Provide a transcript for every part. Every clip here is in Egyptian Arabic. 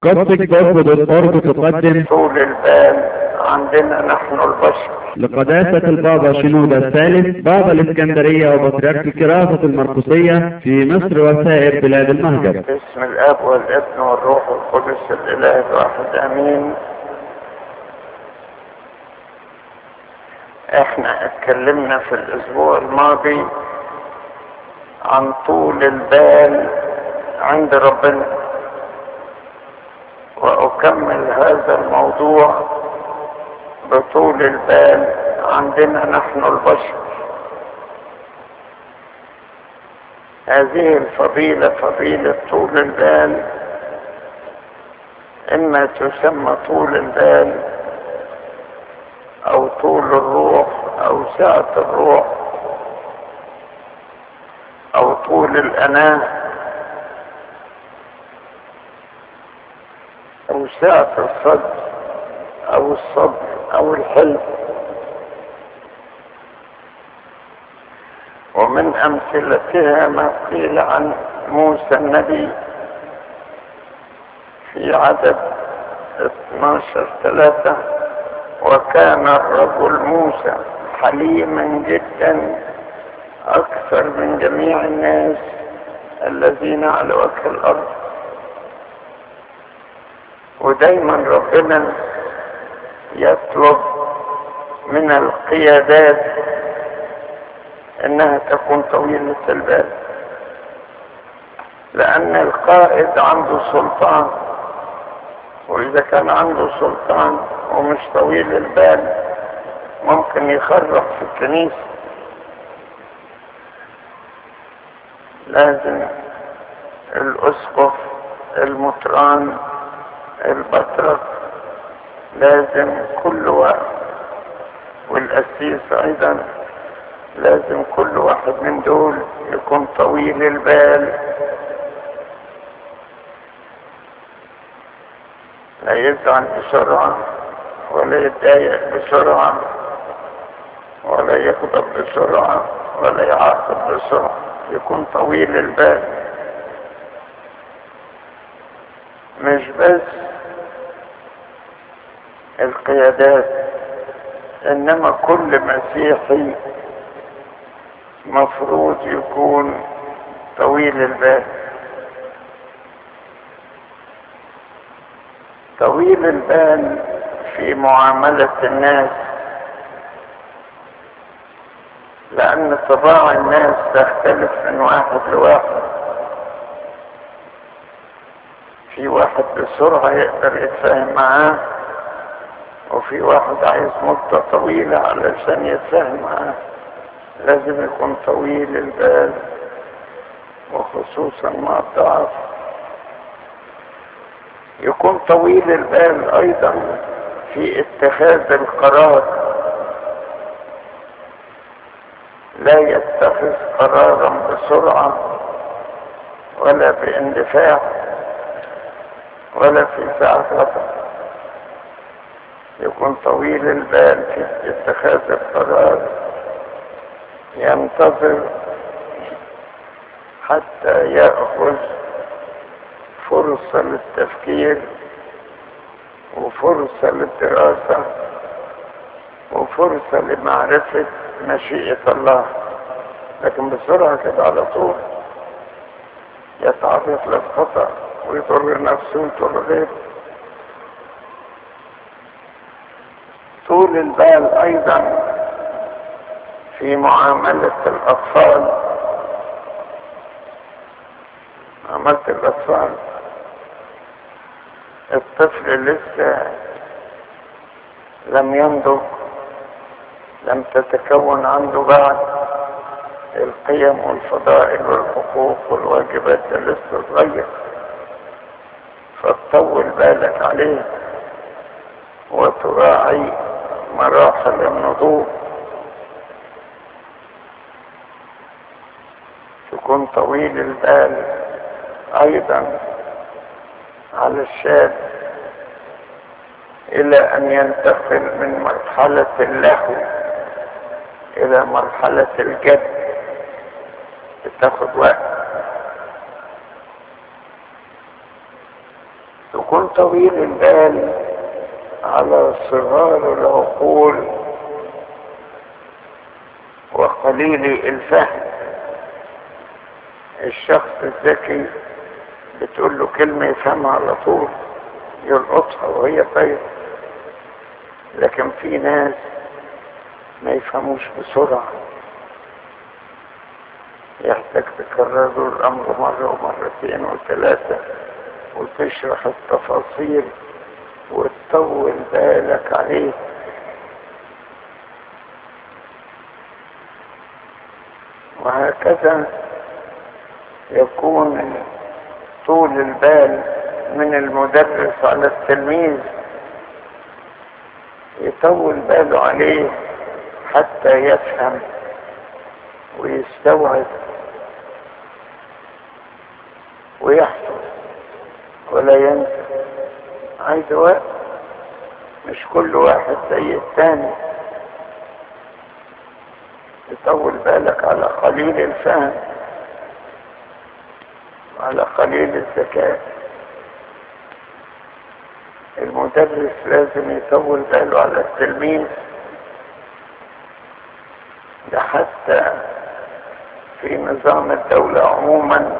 قصدك.org تقدم طول البال عندنا نحن البشر لقداسة البابا شنودة الثالث بابا الإسكندرية وبطريرك الكراسة المرقسية في مصر وسائر بلاد المهجر باسم الاب والابن والروح القدس الاله الواحد امين احنا اتكلمنا في الاسبوع الماضي عن طول البال عند ربنا واكمل هذا الموضوع بطول البال عندنا نحن البشر هذه الفضيلة فضيلة طول البال إما تسمى طول البال أو طول الروح أو سعة الروح أو طول الأناة أو سعة الصدر أو الصبر أو الحلم ومن أمثلتها ما قيل عن موسى النبي في عدد 12 ثلاثة وكان الرجل موسى حليما جدا أكثر من جميع الناس الذين على وجه الأرض ودايما ربنا يطلب من القيادات انها تكون طويلة البال لان القائد عنده سلطان واذا كان عنده سلطان ومش طويل البال ممكن يخرب في الكنيسة لازم الاسقف المطران البطرك لازم كل واحد والقسيس ايضا لازم كل واحد من دول يكون طويل البال لا يزعل بسرعة ولا يتضايق بسرعة ولا يغضب بسرعة ولا يعاقب بسرعة يكون طويل البال مش بس القيادات انما كل مسيحي مفروض يكون طويل البال طويل البال في معاملة الناس لأن طباع الناس تختلف من واحد لواحد في واحد بسرعة يقدر يتفاهم معاه وفي واحد عايز مدة طويلة علشان يتفاهم معاه لازم يكون طويل البال وخصوصا مع الضعف يكون طويل البال ايضا في اتخاذ القرار لا يتخذ قرارا بسرعة ولا باندفاع ولا في ساعة غضب يكون طويل البال في اتخاذ القرار ينتظر حتى يأخذ فرصة للتفكير وفرصة للدراسة وفرصة لمعرفة مشيئة الله لكن بسرعة كده على طول يتعرض للخطأ ويضر نفسه ويضر غيره طول البال أيضا في معاملة الأطفال معاملة الأطفال الطفل لسه لم ينضج لم تتكون عنده بعد القيم والفضائل والحقوق والواجبات لسه صغير فتطول بالك عليه وتراعي مراحل النضوج تكون طويل البال ايضا على الشاب الى ان ينتقل من مرحلة اللهو الى مرحلة الجد بتاخد وقت يكون طويل البال على صغار العقول وقليل الفهم الشخص الذكي بتقول له كلمة يفهمها على طول يلقطها وهي طيب لكن في ناس ما يفهموش بسرعة يحتاج تكرر له الأمر مرة ومرتين وثلاثة وتشرح التفاصيل وتطول بالك عليه وهكذا يكون طول البال من المدرس على التلميذ يطول باله عليه حتى يفهم ويستوعب ويحفظ ولا ينسى عايز وقت مش كل واحد زي الثاني يطول بالك على قليل الفهم على قليل الذكاء المدرس لازم يطول باله على التلميذ ده حتى في نظام الدولة عموما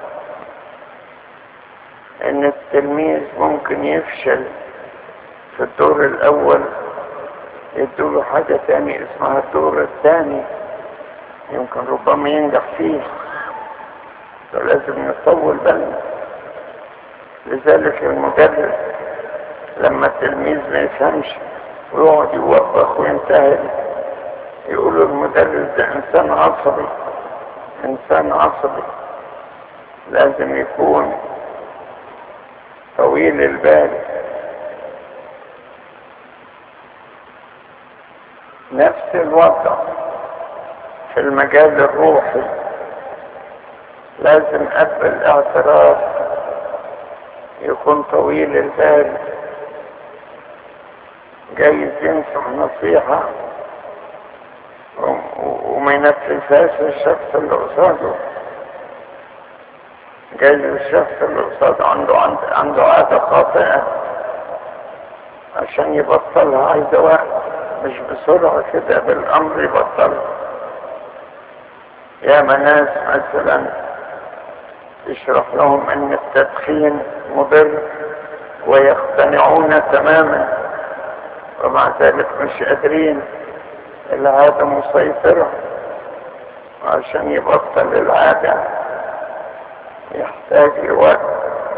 ان التلميذ ممكن يفشل في الدور الاول يدوله حاجة تاني اسمها الدور الثاني يمكن ربما ينجح فيه فلازم يطول بالنا لذلك المدرس لما التلميذ ما يفهمش ويقعد يوبخ وينتهي يقول المدرس ده انسان عصبي انسان عصبي لازم يكون طويل البال نفس الوضع في المجال الروحي لازم قبل الاعتراف يكون طويل البال جايز ينصح نصيحة وما ينفذهاش الشخص اللي قصاده جايز الشخص اللي قصاده عنده عنده عادة خاطئة عشان يبطلها عايزة وقت مش بسرعة كده بالأمر يبطلها يا ناس مثلا يشرح لهم ان التدخين مضر ويقتنعون تماما ومع ذلك مش قادرين العادة مسيطرة وعشان يبطل العادة يحتاج لوقت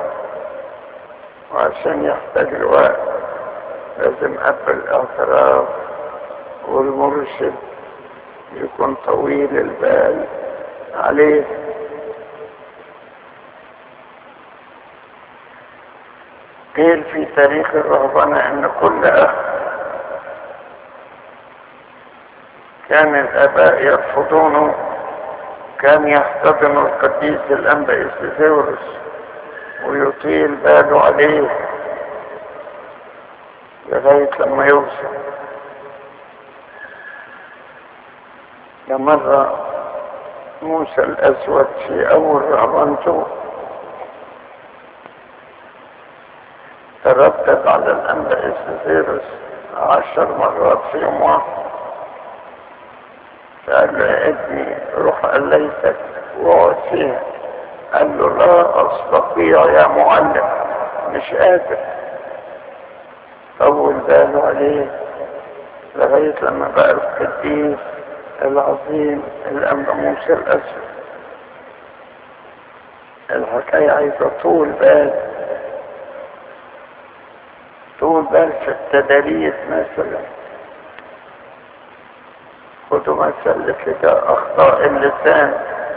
وعشان يحتاج لوقت لازم قبل الاعتراف والمرشد يكون طويل البال عليه قيل في تاريخ الرهبنة ان كل اخ كان الاباء يرفضونه كان يحتضن القديس الانبا استثورس ويطيل باله عليه لغاية لما يوصل مرة موسى الأسود في أول رهبنته تردد على الأنبا إسفيروس عشر مرات في يوم واحد فقال له يا ابني روح قليتك واقعد فيها قال له لا أستطيع يا معلم مش قادر طول باله عليه لغاية لما بقى القديس العظيم الأنبا موسى الأسود الحكاية عايزة طول بال طول بال في التدريس مثلا خدوا مثل كده أخطاء اللسان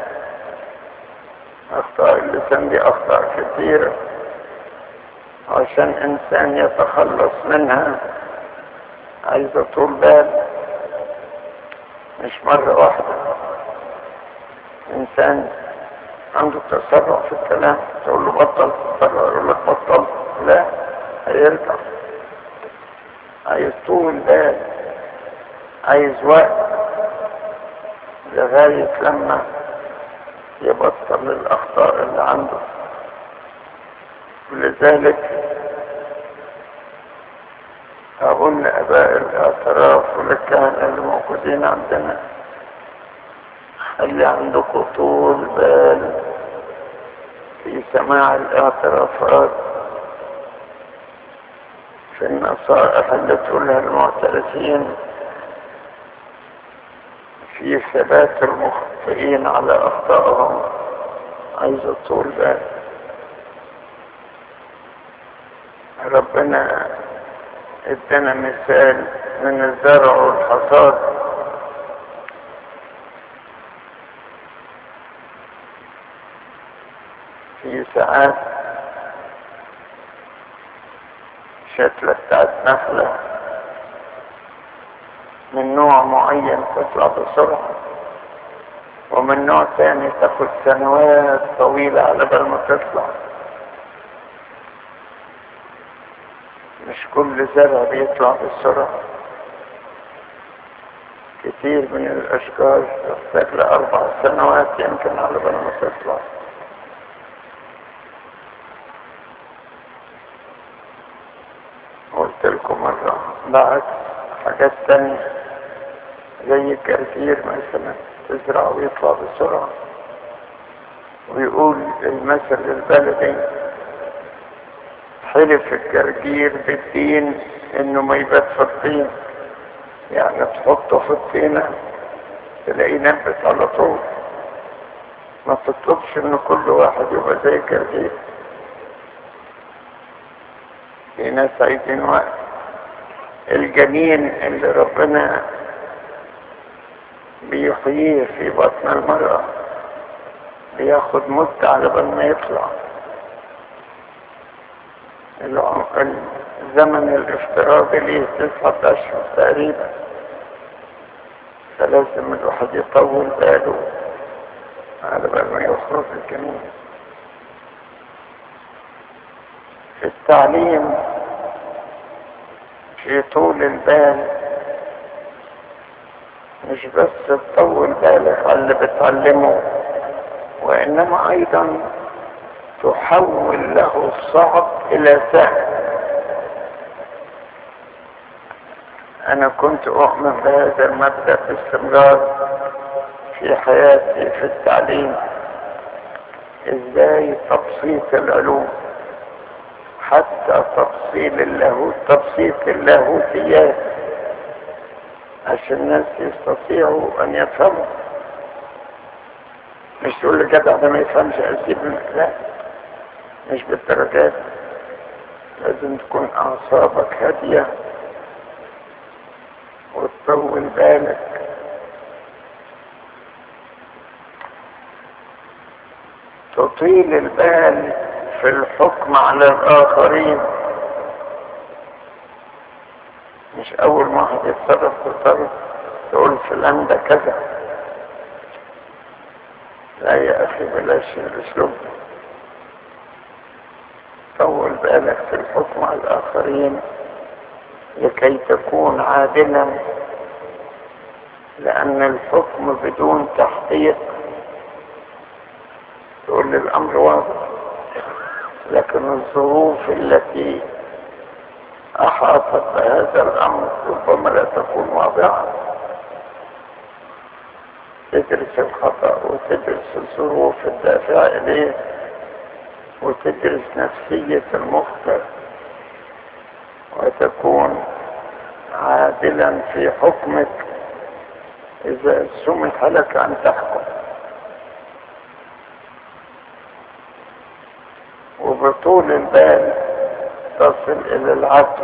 أخطاء اللسان دي أخطاء كثيرة عشان إنسان يتخلص منها عايزة طول بال مش مرة واحدة إنسان عنده تسرع في الكلام تقول له بطل تسرع يقول لك بطل لا هيرجع عايز طول بال عايز وقت لغاية لما يبطل الأخطاء اللي عنده ولذلك نقول لآباء الاعتراف وللكهنة اللي موجودين عندنا خلي عندكم طول بال في سماع الاعترافات في النصائح اللي تقولها المعترفين في ثبات المخطئين على أخطائهم عايز طول بال ربنا ادانا مثال من الزرع والحصاد في ساعات شتلة بتاعت نخلة من نوع معين تطلع بسرعة ومن نوع تاني تاخد سنوات طويلة على بال ما تطلع مش كل زرع بيطلع بسرعة كتير من الأشجار تحتاج لأربع سنوات يمكن على بال ما تطلع قلت لكم مرة بعد حاجات تانية زي الجرجير مثلا تزرع ويطلع بسرعة ويقول المثل البلدي حلف الجرجير بالدين انه ما يبات في الطين يعني تحطه في الطينة تلاقيه نبت على طول ما تطلبش ان كل واحد يبقى زي الجرجير في ناس عايزين وقت الجنين اللي ربنا بيحييه في بطن المرأة بياخد مدة على بال ما يطلع الزمن الافتراضي ليه تسعة أشهر تقريبا فلازم الواحد يطول باله على بال ما يخرج الجنين في التعليم في طول البال مش بس تطول بالك على اللي بتعلمه وإنما أيضا تحول له الصعب إلى سهل أنا كنت أؤمن بهذا المبدأ باستمرار في حياتي في التعليم إزاي تبسيط العلوم حتى تفصيل اللاهوت تبسيط اللاهوتيات عشان الناس يستطيعوا أن يفهموا مش تقول لي جدع ده ما يفهمش أسيب لا مش بالدرجات لازم تكون أعصابك هادية وتطول بالك تطيل البال في الحكم على الآخرين مش أول ما واحد يتصرف تصرف تقول فلان ده كذا لا يا أخي بلاش الأسلوب طول بالك في الحكم على الآخرين لكي تكون عادلا لأن الحكم بدون تحقيق تقول الأمر واضح لكن الظروف التي أحاطت بهذا الأمر ربما لا تكون واضحة تدرس الخطأ وتدرس الظروف الدافعة إليه وتدرس نفسية المخطئ وتكون عادلا في حكمك إذا سمح لك أن تحكم وبطول البال تصل إلى العدل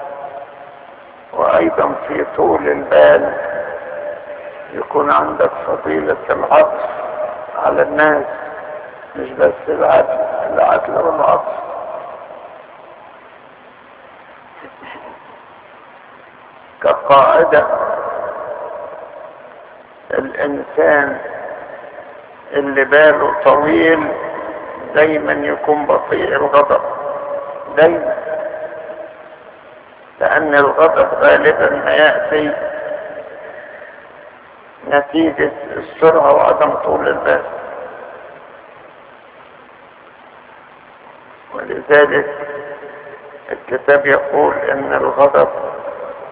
وأيضا في طول البال يكون عندك فضيلة العطف على الناس مش بس العدل العدل والعطف كقاعدة الإنسان اللي باله طويل دايما يكون بطيء الغضب دايما لأن الغضب غالبا ما يأتي نتيجة السرعة وعدم طول البال ولذلك الكتاب يقول ان الغضب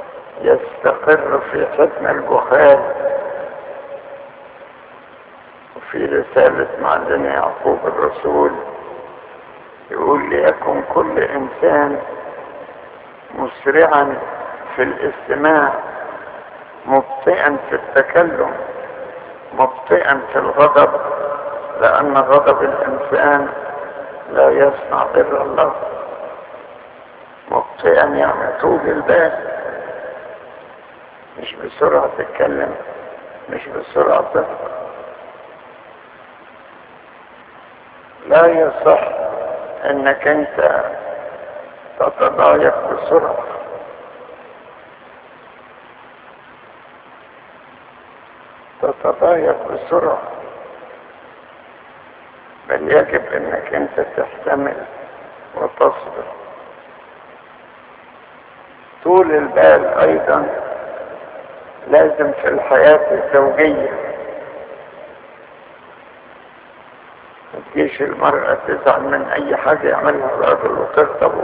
يستقر في حضن الجهال وفي رسالة معلم يعقوب الرسول يقول ليكن كل إنسان مسرعا في الاستماع مبطئا في التكلم مبطئا في الغضب لأن غضب الإنسان لا يصنع بر الله مبطئا يعني طول البال مش بسرعة تتكلم مش بسرعة تفكر لا يصح انك انت تتضايق بسرعة تتضايق بسرعة بل يجب انك انت تحتمل وتصبر طول البال ايضا لازم في الحياة الزوجية تجيش المرأة تزعل من اي حاجة يعملها الرجل وتغضب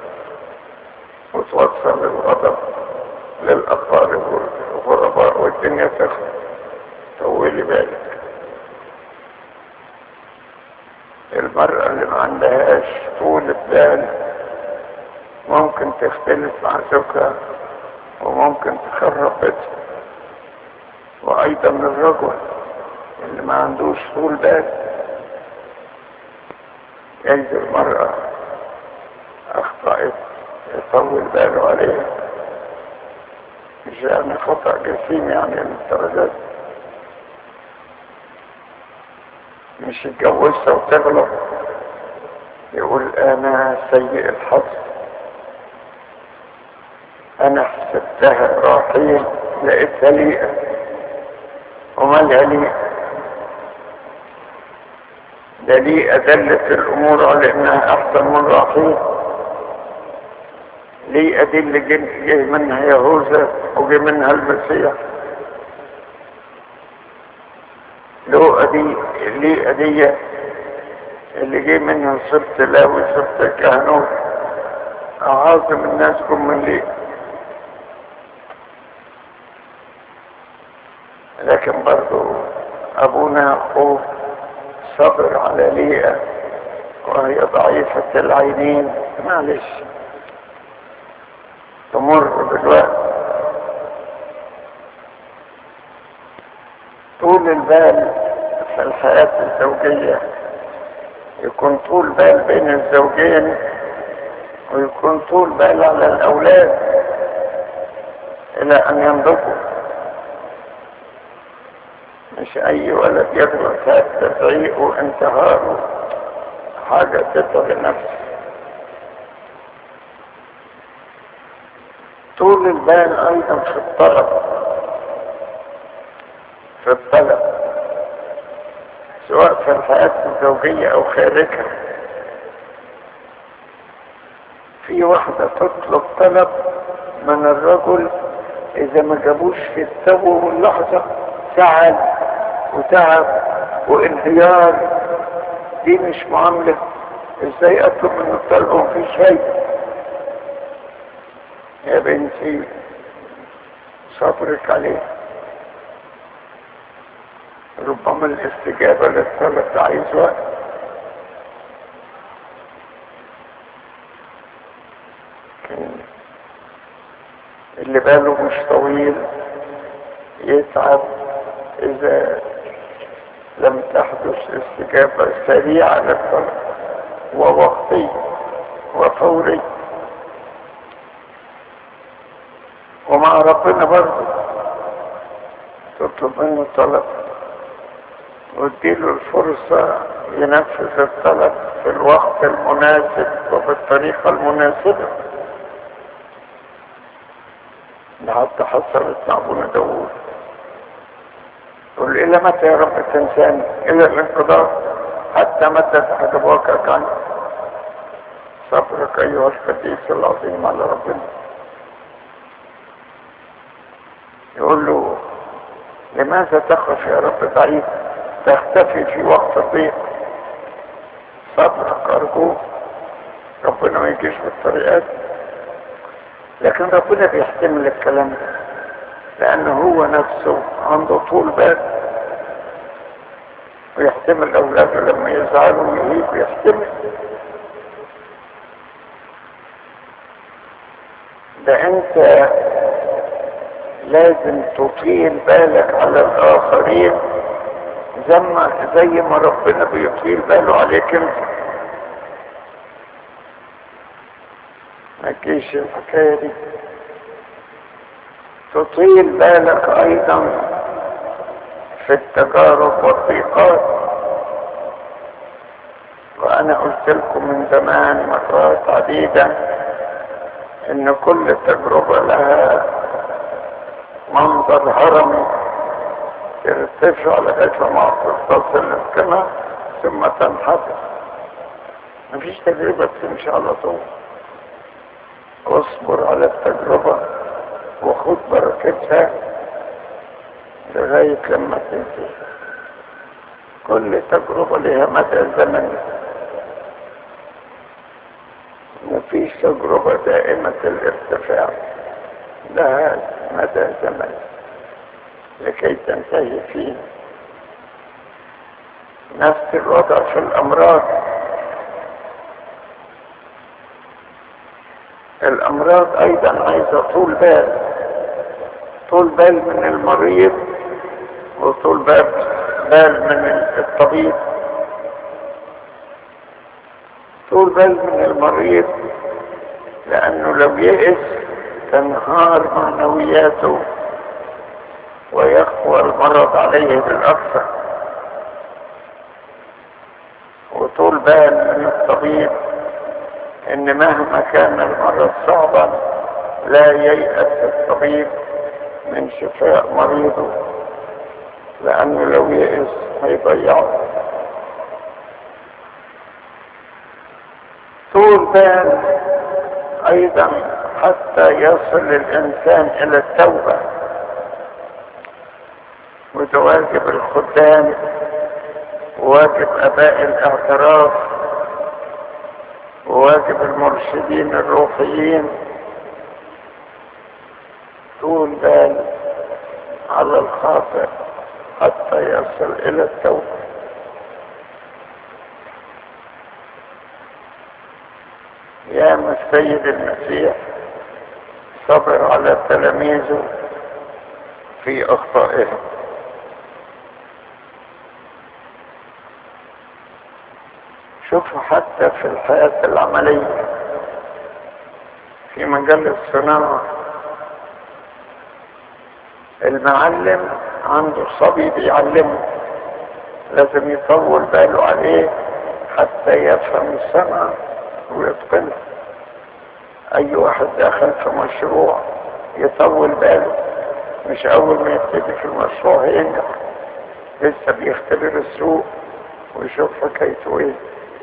وتوصل الغضب للأقارب والغرباء والدنيا تخرب طولي بالك المرأة اللي ما عندهاش طول بال ممكن تختلف مع زوجها وممكن تخرب بيتها وأيضا الرجل اللي ما عندوش طول بال جايز المرأة أخطأت يطول باله عليها مش يعني خطأ جسيم يعني الدرجات مش يتجوزها وتغلط يقول انا سيء الحظ انا حسبتها راحيل لقيتها ليئة ومالها ليئة ده ليئة دلت الامور على انها احسن من راحيل ليئة دي اللي جه منها يهوذا وجه منها المسيح لوقا دي الليئة دي اللي جه منها صرت لاوي صرت كهنوت أعاظم الناس كم من ليئة لكن برضو أبونا يعقوب صبر على ليئة وهي ضعيفة العينين معلش تمر بالوقت طول البال في الحياة الزوجية يكون طول بال بين الزوجين ويكون طول بال على الأولاد إلى أن ينضجوا مش أي ولد يغلط هذا تزعيق وانتهار حاجة تتعب النفس طول البال أيضا في الطلب في الطلب سواء في الحياة الزوجية أو خارجها في واحدة تطلب طلب من الرجل إذا ما جابوش في التو واللحظة زعل وتعب وانهيار دي مش معاملة ازاي اطلب من الطلب ومفيش شيء يا بنتي صبرك عليه ربما الاستجابة للطلب ده عايز وقت اللي باله مش طويل يتعب إذا لم تحدث استجابة سريعة للطلب ووقتية وفورية ومع ربنا برضه تطلب منه طلب واديله الفرصة ينفذ الطلب في الوقت المناسب وبالطريقة المناسبة ده حتى حصلت مع ابونا داوود قل إلى متى يا رب تنساني إلى الانقضاء حتى متى تحجبك عني صبرك أيها القديس العظيم على ربنا يقول له لماذا تخف يا رب ضعيف تختفي في وقت الضيق صبرك أرجوك ربنا ما يجيش بالطريقات لكن ربنا بيحتمل الكلام ده لأنه هو نفسه عنده طول بال ويحتمل أولاده لما يزعلوا ويهيب يحتمل ده أنت لازم تطيل بالك على الآخرين زي ما زي ما ربنا بيطيل باله عليك انت ما تجيش الحكاية دي تطيل بالك أيضا في التجارب والضيقات وأنا قلت لكم من زمان مرات عديدة إن كل تجربة لها منظر هرمي ترتفع لغاية ما تصل للقمة ثم تنحدر مفيش تجربة تمشي على طول اصبر على التجربة وخد بركتها لغاية لما تنتهي كل تجربة لها مدى زمني مفيش تجربة دائمة الارتفاع لها مدى زمني لكي تنتهي فيه نفس الوضع في الأمراض الأمراض أيضا عايزة طول بال طول بال من المريض وطول بال بال من الطبيب طول بال من المريض لأنه لو يئس تنهار معنوياته ويقوى المرض عليه بالأكثر وطول بال من الطبيب ان مهما كان المرض صعبا لا ييأس الطبيب من شفاء مريضه لانه لو يئس هيضيعه طول بال ايضا حتى يصل الانسان الى التوبه وده واجب الخدام وواجب اباء الاعتراف وواجب المرشدين الروحيين طول بال على الخاطئ حتى يصل الى التوبه يا السيد المسيح صبر على تلاميذه في اخطائهم شوفوا حتى في الحياة العملية في مجال الصناعة المعلم عنده صبي بيعلمه لازم يطول باله عليه حتى يفهم الصنعة ويتقنها اي واحد داخل في مشروع يطول باله مش اول ما يبتدي في المشروع ينجح لسه بيختبر السوق ويشوف حكايته ايه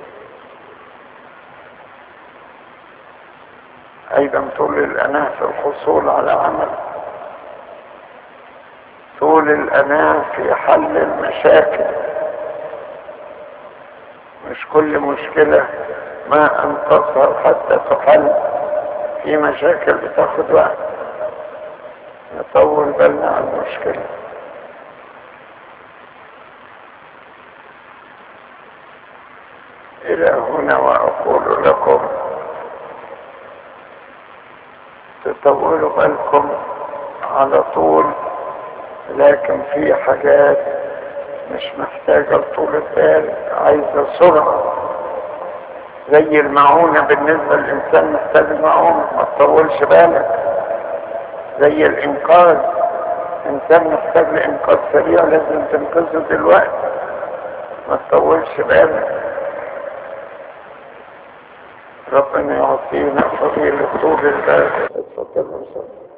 ايضا طول الاناه في الحصول على عمل طول الاناه في حل المشاكل مش كل مشكلة ما ان تظهر حتى تحل في مشاكل بتاخد وقت نطول بالنا على المشكلة الى هنا واقول لكم تطولوا بالكم على طول لكن في حاجات مش محتاجة لطول البال عايزة سرعة زي المعونة بالنسبة للإنسان محتاج المعونة ما تطولش بالك زي الإنقاذ إنسان محتاج لإنقاذ سريع لازم تنقذه دلوقتي ما تطولش بالك ربنا يعطينا فضيلة طول البال اتفضل